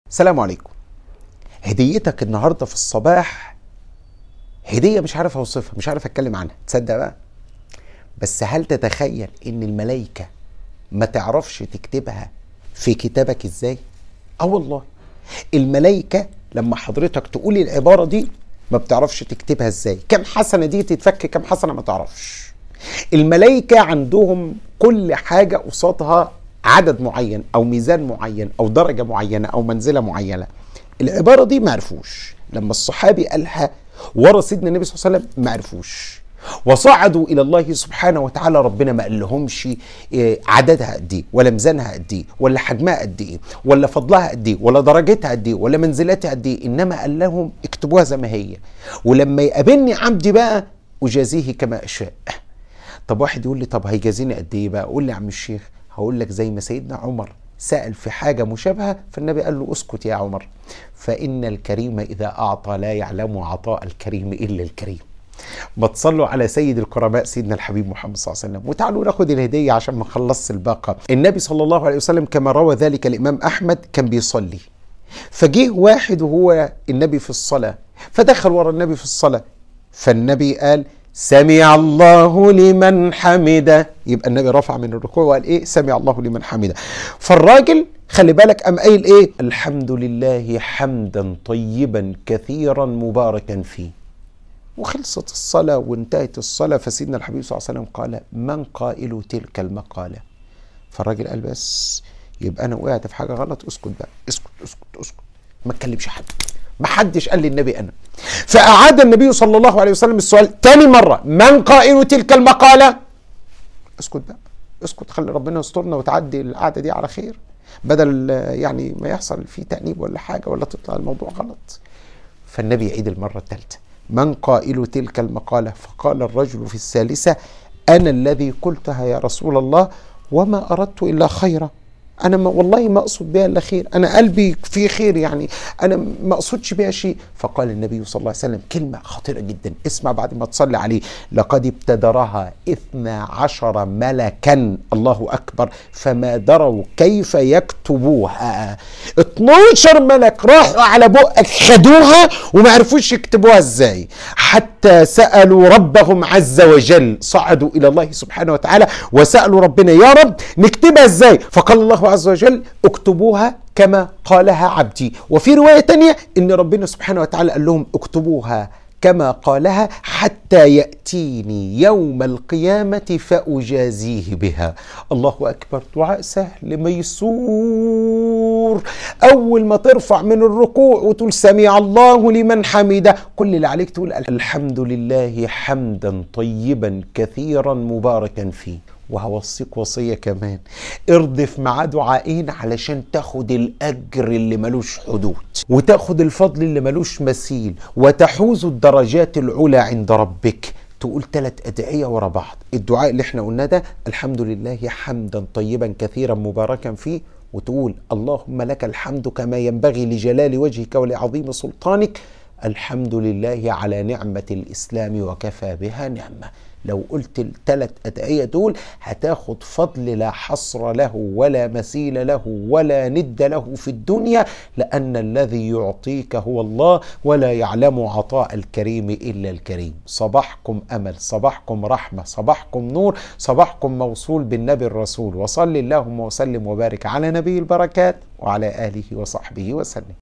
السلام عليكم هديتك النهارده في الصباح هديه مش عارف اوصفها مش عارف اتكلم عنها تصدق بقى بس هل تتخيل ان الملائكه ما تعرفش تكتبها في كتابك ازاي اه والله الملائكه لما حضرتك تقول العباره دي ما بتعرفش تكتبها ازاي كم حسنه دي تتفك كم حسنه ما تعرفش الملائكه عندهم كل حاجه قصادها عدد معين او ميزان معين او درجه معينه او منزله معينه العباره دي ما عرفوش لما الصحابي قالها ورا سيدنا النبي صلى الله عليه وسلم ما عرفوش وصعدوا الى الله سبحانه وتعالى ربنا ما قال لهمش إيه عددها قد ايه ولا ميزانها قد ايه ولا حجمها قد ايه ولا فضلها قد ايه ولا درجتها قد ايه ولا منزلتها قد ايه انما قال لهم اكتبوها زي ما هي ولما يقابلني عبدي بقى اجازيه كما اشاء طب واحد يقول لي طب هيجازيني قد ايه بقى قول لي يا عم الشيخ هقول لك زي ما سيدنا عمر سأل في حاجة مشابهة فالنبي قال له اسكت يا عمر فإن الكريم إذا أعطى لا يعلم عطاء الكريم إلا الكريم ما تصلوا على سيد الكرماء سيدنا الحبيب محمد صلى الله عليه وسلم وتعالوا ناخد الهدية عشان ما نخلصش الباقة النبي صلى الله عليه وسلم كما روى ذلك الإمام أحمد كان بيصلي فجه واحد وهو النبي في الصلاة فدخل ورا النبي في الصلاة فالنبي قال سمع الله لمن حمده يبقى النبي رفع من الركوع وقال ايه سمع الله لمن حمده فالراجل خلي بالك قام قايل ايه الحمد لله حمدا طيبا كثيرا مباركا فيه وخلصت الصلاة وانتهت الصلاة فسيدنا الحبيب صلى الله عليه وسلم قال من قائل تلك المقالة فالراجل قال بس يبقى انا وقعت في حاجة غلط اسكت بقى اسكت اسكت اسكت ما تكلمش حد ما حدش قال للنبي انا فاعاد النبي صلى الله عليه وسلم السؤال تاني مره من قائل تلك المقاله اسكت بقى اسكت خلي ربنا يسترنا وتعدي القعده دي على خير بدل يعني ما يحصل فيه تانيب ولا حاجه ولا تطلع الموضوع غلط فالنبي يعيد المره الثالثه من قائل تلك المقاله فقال الرجل في الثالثه انا الذي قلتها يا رسول الله وما اردت الا خيرا انا ما والله ما اقصد بها الا خير انا قلبي فيه خير يعني انا ما اقصدش بها شيء فقال النبي صلى الله عليه وسلم كلمه خطيره جدا اسمع بعد ما تصلي عليه لقد ابتدرها اثنا عشر ملكا الله اكبر فما دروا كيف يكتبوها 12 ملك راحوا على بقك خدوها وما عرفوش يكتبوها ازاي حتى سالوا ربهم عز وجل صعدوا الى الله سبحانه وتعالى وسالوا ربنا يا رب نكتبها ازاي فقال الله عز وجل اكتبوها كما قالها عبدي وفي رواية تانية ان ربنا سبحانه وتعالى قال لهم اكتبوها كما قالها حتى يأتيني يوم القيامة فأجازيه بها الله أكبر دعاء سهل ميسور أول ما ترفع من الركوع وتقول سمع الله لمن حمده كل اللي عليك تقول الحمد لله حمدا طيبا كثيرا مباركا فيه وهوصيك وصيه كمان اردف مع دعائين علشان تاخد الاجر اللي ملوش حدود وتاخد الفضل اللي ملوش مثيل وتحوز الدرجات العلى عند ربك تقول ثلاث ادعيه ورا بعض الدعاء اللي احنا قلناه ده الحمد لله حمدا طيبا كثيرا مباركا فيه وتقول اللهم لك الحمد كما ينبغي لجلال وجهك ولعظيم سلطانك الحمد لله على نعمه الاسلام وكفى بها نعمه لو قلت الثلاث أدعية دول هتاخد فضل لا حصر له ولا مثيل له ولا ند له في الدنيا لأن الذي يعطيك هو الله ولا يعلم عطاء الكريم إلا الكريم صباحكم أمل صباحكم رحمة صباحكم نور صباحكم موصول بالنبي الرسول وصل اللهم وسلم وبارك على نبي البركات وعلى آله وصحبه وسلم